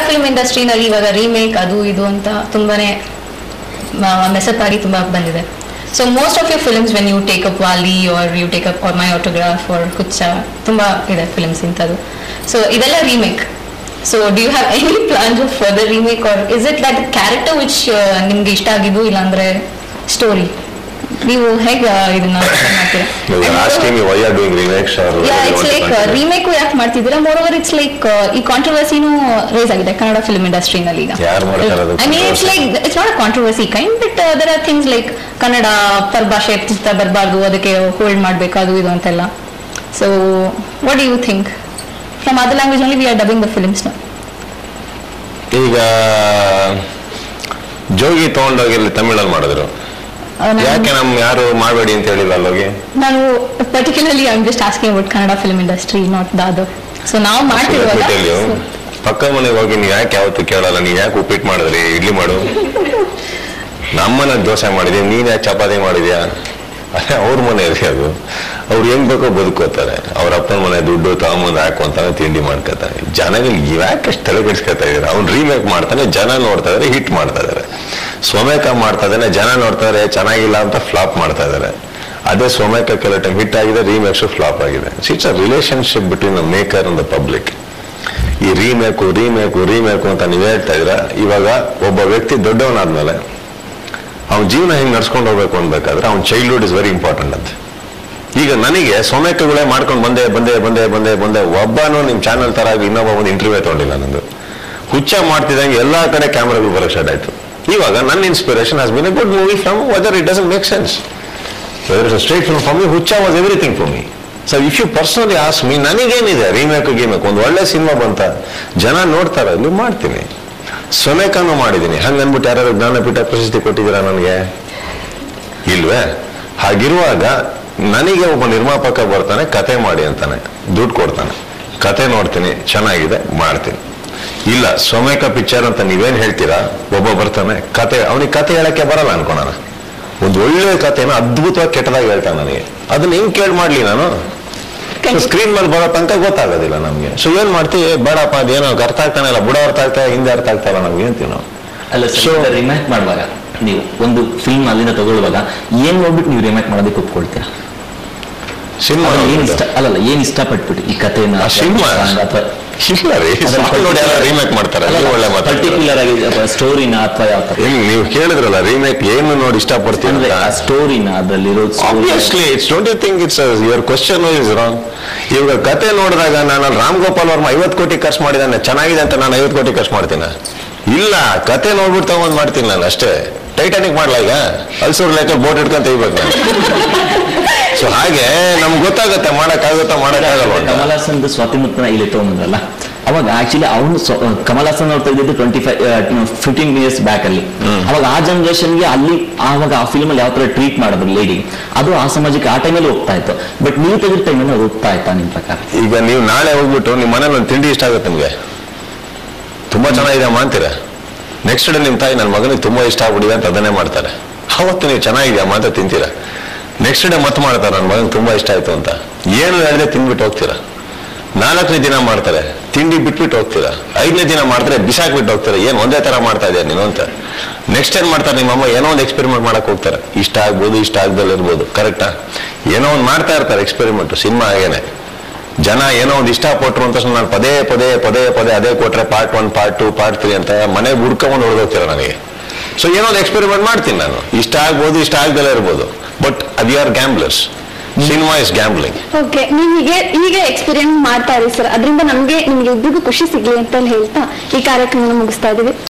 Film ಇಂಡಸ್ಟ್ರಿನಲ್ಲಿ ಇವಾಗ remake ಅದು ಇದು ಅಂತ ತುಂಬಾನೇ ಮೆಸಪ್ ಆಗಿ ತುಂಬಾ ಬಂದಿದೆ so most of your films when you take up Vaali or you take up My Autograph or Huchcha ತುಂಬಾ ಇದೆ ಫಿಲ್ಮ್ಸ್ ಇಂಥದ್ದು ಸೊ ಇದೆಲ್ಲ remake so do you have any plans of further remake or is it that character which ನಿಮ್ಗೆ ಇಷ್ಟ ಆಗಿದ್ದು ಇಲ್ಲಾಂದ್ರೆ story ನೀವು ಹೇಗೆ ಇದನ್ನ ಮಾಡ್ತೀರಾ You were asking me why you are doing remakes or ಯಾ whether you it's want to like continue. Remake ಯಾಕೆ ಮಾಡ್ತಿದ್ದೀರಾ ಮೋರ್ ಓವರ್ ಇಟ್ಸ್ ಲೈಕ್ ಈ ಕಾಂಟ್ರವರ್ಸಿನೂ ರೇಸ್ ಆಗಿದೆ ಕನ್ನಡ ಫಿಲ್ಮ್ ಇಂಡಸ್ಟ್ರಿನಲ್ಲಿ ಈಗ ಯಾರ್ ಮಾಡ್ತಾರೆ ಅದು I mean it's like it's not controversy kind but there are things like Kannada ಪರಭಾಷೆ ಪುಸ್ತಕ ಬರಬಾರ್ದು ಅದಕ್ಕೆ ಹೋಲ್ಡ್ ಮಾಡಬೇಕು ಅದು ಇದು ಅಂತೆಲ್ಲ so what you think from other language only we are dubbing the films ಈಗ ಜೋಗಿ ತಗೊಂಡೋಗಿ ಇಲ್ಲಿ ತಮಿಳಲ್ಲಿ ಮಾಡಿದ್ರು ಯಾಕೆ ನಮ್ ಯಾರು ಮಾಡಬೇಡಿ ಅಂತ ಹೇಳಿಲ್ಲ ಅಲ್ಲೋಗಿ ನಾನು particularly I just asking about Kannada film industry not the other so ನಾವು ಮಾಡ್ತಿರುವಾಗ ಬಿಟ್ಟಲ್ಲಿ ಪಕ್ಕ ಮನೆಗೆ ಹೋಗಿ ನೀವು ಯಾಕೆ ಯಾವತ್ತು ಕೇಳಲ್ಲ ನೀವು ಯಾಕೆ ಉಪ್ಪಿಟ್ಟು ಮಾಡಿದ್ರಿ ಇಡ್ಲಿ ಮಾಡು ನಮ್ಮನೆ ದೋಸೆ ಮಾಡಿದೀವಿ ನೀನ್ ಯಾಕೆ ಚಪಾತಿ ಮಾಡಿದ್ಯಾ ಅದೇ ಅವ್ರ ಮನೆ ಇದೆ ಅದು ಅವ್ರು ಹೆಂಗ್ ಬೇಕೋ ಬದುಕೋತಾರೆ ಅವ್ರ ಅಪ್ಪನ ಮನೆ ದುಡ್ಡು ತಗೊಂಬಂದು ಹಾಕೊಂತಾನೆ ತಿಂಡಿ ಮಾಡ್ಕೊತಾನೆ ಜನಗಳಿಗೆ ಯಾಕೆ ಅಷ್ಟು ತಲೆ ಕೆಡಿಸ್ಕೊತಾ ಇದಾರೆ ಅವ್ನು ರೀಮೇಕ್ ಮಾಡ್ತಾನೆ ಜನ ನೋಡ್ತಾ ಇದಾರೆ ಹಿಟ್ ಮಾಡ್ತಾ ಇದಾರೆ ಸ್ವಮೇಕ ಮಾಡ್ತಾ ಇದ್ದಾನೆ ಜನ ನೋಡ್ತಾ ಇದಾರೆ ಚೆನ್ನಾಗಿಲ್ಲ ಅಂತ ಫ್ಲಾಪ್ ಮಾಡ್ತಾ ಇದಾರೆ ಅದೇ ಸ್ವಮೇಕ ಕೆಲವು ಟೈಮ್ ಹಿಟ್ ಆಗಿದೆ ರೀಮೇಕ್ಸ್ ಫ್ಲಾಪ್ ಆಗಿದೆ it's a relationship between the maker and the public ಈ ರೀಮೇಕು ರೀಮೇಕು ರೀಮೇಕು ಅಂತ ನೀವು ಹೇಳ್ತಾ ಇದ್ರ ಇವಾಗ ಒಬ್ಬ ವ್ಯಕ್ತಿ ದೊಡ್ಡವನಾದ್ಮೇಲೆ ಅವ್ನ ಜೀವನ ಹೆಂಗ್ ನಡ್ಸ್ಕೊಂಡು ಹೋಗ್ಬೇಕು ಅನ್ಬೇಕಾದ್ರೆ ಅವ್ನ ಚೈಲ್ಡ್ಹುಡ್ ಇಸ್ ವೆರಿ ಇಂಪಾರ್ಟೆಂಟ್ ಅಂತ ಈಗ ನನಗೆ ಸೊಮೆಕಗಳೇ ಮಾಡ್ಕೊಂಡು ಬಂದೆ ಬಂದೆ ಬಂದೆ ಬಂದೆ ಬಂದೆ ಒಬ್ಬನು ನಿಮ್ ಚಾನಲ್ ತರ ಇನ್ನೊಬ್ಬ ಒಂದು ಇಂಟರ್ವ್ಯೂ ತಗೊಂಡಿಲ್ಲ ನಂದು ಹುಚ್ಚ ಮಾಡ್ತಿದ್ದಂಗೆ ಎಲ್ಲಾ ಕಡೆ ಕ್ಯಾಮ್ರಾಗಳು ಬರೋಕ್ ಸ್ಟಾರ್ಟ್ ಆಯ್ತು ಇವಾಗ ನನ್ನ inspiration has been a good movie from whether it doesn't make sense whether is straight from for me Huchcha was everything for me so if you personally ask me ನನಗೇನಿದೆ ರೀಮೇಕ್ ಗೀಮೇಕ್ ಒಂದು ಒಳ್ಳೆ ಸಿನಿಮಾ ಬಂತ ಜನ ನೋಡ್ತಾರೆ ನೀವು ಮಾಡ್ತೀನಿ ಸೊಮೇಕನ್ನು ಮಾಡಿದ್ದೀನಿ ಹಂಗ ಅನ್ಬಿಟ್ಟು ಯಾರು ಜ್ಞಾನಪೀಠ ಪ್ರಶಸ್ತಿ ಕೊಟ್ಟಿದ್ದೀರಾ ನನಗೆ ಇಲ್ವೇ ಹಾಗಿರುವಾಗ ನನಗೆ ಒಬ್ಬ ನಿರ್ಮಾಪಕ ಬರ್ತಾನೆ ಕತೆ ಮಾಡಿ ಅಂತಾನೆ ದುಡ್ಡು ಕೊಡ್ತಾನೆ ಕತೆ ನೋಡ್ತೀನಿ ಚೆನ್ನಾಗಿದೆ ಮಾಡ್ತೀನಿ ಇಲ್ಲ ಸೊಮೇಕ ಪಿಕ್ಚರ್ ಅಂತ ನೀವೇನ್ ಹೇಳ್ತೀರಾ ಒಬ್ಬ ಬರ್ತಾನೆ ಕತೆ ಅವನಿಗೆ ಕತೆ ಹೇಳಕ್ಕೆ ಬರಲ್ಲ ಅನ್ಕೊಳಣ ಒಂದು ಒಳ್ಳೆ ಕತೆನ ಅದ್ಭುತವಾಗಿ ಕೆಟ್ಟದಾಗಿ ಹೇಳ್ತಾನೆ ನನಗೆ ಅದನ್ನ ಹೆಂಗ್ ಕೇಳಿ ಮಾಡ್ಲಿ ನಾನು ಸ್ಕ್ರೀನ್ ಮೇಲೆ ಬರೋ ತನಕ ಗೊತ್ತಾಗೋದಿಲ್ಲ ನಮ್ಗೆ ಸೊ ಏನ್ ಮಾಡ್ತೀವಿ ಬೇಡಪ್ಪ ಅದೇನೋ ಅರ್ಥ ಆಗ್ತಾನೆ ಇಲ್ಲ ಬುಡ ಅರ್ಥ ಆಗ್ತಾ ಹಿಂದೆ ಅರ್ಥ ಆಗ್ತಾ ಇಲ್ಲ ನಮ್ಗೆ ಅಂತೀವಿ ನಾವು ಅಲ್ಲ So- ಸರ್ ರಿಮ್ಯಾಕ್ ಮಾಡುವಾಗ ನೀವು ಒಂದು ಫಿಲ್ಮ್ ಅಲ್ಲಿಂದ ತಗೊಳ್ಳುವಾಗ ಏನ್ ನೋಡ್ಬಿಟ್ಟು ನೀವು ರಿಮ್ಯಾಕ್ ಮಾಡೋದಕ್ಕೆ ಒಪ್ಕೊಳ್ತೀರಾ ಸಿನಿಮಾ ಅದ್ರಲ್ಲಿ ಏನ್ ಇಷ್ಟ ಅಲ್ಲಲ್ಲ ಏನ್ ಇಷ್ಟಪಟ್ಬಿಟ್ಟು ಈ ಕಥೆನ ಆ ಸಿನಿಮಾ ಅಥವಾ ಇಲ್ಲ ರೀ ಸಾಂಗ್ ನೋಡಿ ಎಲ್ಲ ರೀಮೇಕ್ ಮಾಡ್ತಾರೆ ನೀವು ಒಳ್ಳೆ ಮಾತಾಡ್ತಾರೆ ಪರ್ಟಿಕ್ಯುಲರ್ ಆಗಿ ಸ್ಟೋರಿನ ಅಥವಾ ಯಾವ ತರ ಹೆಂಗ್ ನೀವು ಕೇಳಿದ್ರಲ್ಲ ರೀಮೇಕ್ ಏನು ನೋಡಿ ಇಷ್ಟಪಡ್ತೀವಿ ಅಂದ್ರೆ ಆ ಸ್ಟೋರಿನ ಅದ್ರಲ್ಲಿರೋ obviously it's don't you think it's your question is wrong ಇವಾಗ ಕತೆ ನೋಡಿದಾಗ ನಾನು ಅಲ್ಲಿ ರಾಮ್ ಗೋಪಾಲ್ ವರ್ಮ ಐವತ್ತು ಕೋಟಿ ಖರ್ಚು ಮಾಡಿದಾನೆ ಚೆನ್ನಾಗಿದೆ ಅಂತ ನಾನು ಐವತ್ತು ಕೋಟಿ ಖರ್ಚು ಮಾಡ್ತೀನ ಇಲ್ಲ ಕತೆ ನೋಡ್ಬಿಟ್ಟು ತಗೊಂಡ್ ಮಾಡ್ತೀನಿ ನಾನು ಅಷ್ಟೇ ಟೈಟಾನಿಕ್ ಮಾಡ್ಲಾ ಈಗ ಅಲ್ಸೂರ್ ಲೆಕ್ಕ ಬೋಟ್ ಇಟ್ಕೊಂತ ತೆಗಿಬೇಕು ನಾನು ಸೊ ಹಾಗೆ ನಮ್ಗೆ ಗೊತ್ತಾಗುತ್ತೆ ಮಾಡಕ್ಕಾಗುತ್ತಾ ಮಾಡಕ್ಕಾಗಲ್ವ ಅಂತ ಕಮಲ್ ಹಾಸನ್ ಸ್ವಾತಿ ಮುತ್ತನ ಇಲ್ಲಿ ತಗೊಂಡ್ರಲ್ಲ ಅವಾಗ ಆಕ್ಚುಲಿ ಅವನು ಕಮಲ್ ಹಾಸನ್ ಅವ್ರು ತೆಗೆದಿದ್ದು twenty five fifteen years back ಅಲ್ಲಿ ಅವಾಗ ಆ ಜನರೇಷನ್ಗೆ ಅಲ್ಲಿ ಆವಾಗ ಆ ಫಿಲ್ಮ್ ಅಲ್ಲಿ ಯಾವ ತರ ಟ್ರೀಟ್ ಮಾಡಿದ್ರು ಲೇಡಿ ಅದು ಆ ಸಮಾಜಕ್ಕೆ ಆ ಟೈಮಲ್ಲಿ ಹೋಗ್ತಾ ಇತ್ತು ಬಟ್ ನೀವು ತೆಗೆದ ಟೈಮಲ್ಲಿ ಅದು ಹೋಗ್ತಾ ಇತ್ತಾ ನಿಮ್ ಪ್ರಕಾರ ಈಗ ನೀವು ನಾಳೆ ಹೋಗ್ಬಿಟ್ಟು ನಿಮ್ಮ ಮನೇಲಿ ಒಂದು ತಿಂಡಿ ಇಷ್ಟ ಆಗುತ್ತೆ ನಿಮಗೆ ತುಂಬಾ ಚೆನ್ನಾಗಿದೆ ಅಮ್ಮ ಅಂತೀರ ನೆಕ್ಸ್ಟ್ ಡೇ ನಿಮ್ಮ ತಾಯಿ ನನ್ನ ಮಗನಿಗೆ ತುಂಬಾ ಇಷ್ಟ ಆಗ್ಬಿಟ್ಟಿದೆ ಅಂತ ಅದನ್ನೇ ಮಾಡ್ತಾರೆ ಅವತ್ತು ನೀವು ಚೆನ್ನಾಗಿದೆ ಅಮ್ಮ ಅಂತ ತಿಂತೀರ ನೆಕ್ಸ್ಟ್ ಡೇ ಮತ್ತೆ ಮಾಡ್ತಾರೆ ನನ್ನ ಮಗನಿಗೆ ತುಂಬಾ ಇಷ್ಟ ಆಯ್ತು ಅಂತ ಏನು ಹೇಳಿದೆ ತಿಂದ್ಬಿಟ್ಟು ಹೋಗ್ತೀರಾ ನಾಲ್ಕನೇ ದಿನ ಮಾಡ್ತಾರೆ ತಿಂಡಿ ಬಿಟ್ಬಿಟ್ಟು ಹೋಗ್ತೀರಾ ಐದನೇ ದಿನ ಮಾಡ್ತಾರೆ ಬಿಸಾಕ್ಬಿಟ್ಟು ಹೋಗ್ತಾರೆ ಏನ್ ಒಂದೇ ತರ ಮಾಡ್ತಾ ಇದೆಯಾ ನೀನು ಅಂತ ನೆಕ್ಸ್ಟ್ ಏನ್ ಮಾಡ್ತಾರೆ ನಿಮ್ಮಮ್ಮ ಏನೋ ಒಂದು ಎಕ್ಸ್ಪೆರಿಮೆಂಟ್ ಮಾಡಕ್ ಹೋಗ್ತಾರೆ ಇಷ್ಟ ಆಗ್ಬೋದು ಇಷ್ಟ ಆಗ್ದಲ್ಲ ಇರ್ಬೋದು ಕರೆಕ್ಟಾ ಏನೋ ಒಂದು ಮಾಡ್ತಾ ಇರ್ತಾರೆ ಎಕ್ಸ್ಪೆರಿಮೆಂಟ್ ಸಿನಿಮಾ ಹಾಗೇನೆ ಜನ ಏನೋ ಒಂದು ಇಷ್ಟಪಟ್ರು ಅಂತ ನಾನು ಪದೇ ಪದೇ ಪದೇ ಪದೇ ಅದೇ ಕೊಟ್ರೆ part one part two part three ಅಂತ ಮನೆಗೆ ಹುಡ್ಕೊಂಡ್ ಹೊಡೆದೋಗ್ತೀರ ನನಗೆ ಸೊ ಏನೋ ಒಂದು ಎಕ್ಸ್ಪೆರಿಮೆಂಟ್ ಮಾಡ್ತೀನಿ ನಾನು ಇಷ್ಟ ಆಗ್ಬೋದು ಇಷ್ಟ ಆಗ್ದಲ್ಲ ಇರ್ಬೋದು ಬಟ್ ಅದು or gamblers cinema is gambling okay ನೀವು ಹೀಗೆ ಹೀಗೆ ಎಕ್ಸ್ಪೀರಿಯನ್ಸ್ ಮಾಡ್ತಾ ಇರಿ ಸರ್ ಅದರಿಂದ ನಮಗೆ ನಿಮ್ಗೆ ಇಬ್ಬರಿಗೂ ಖುಷಿ ಸಿಗ್ಲಿ ಅಂತ ಹೇಳ್ತಾ ಈ ಕಾರ್ಯಕ್ರಮ ಮುಗಿಸ್ತಾ ಇದೀವಿ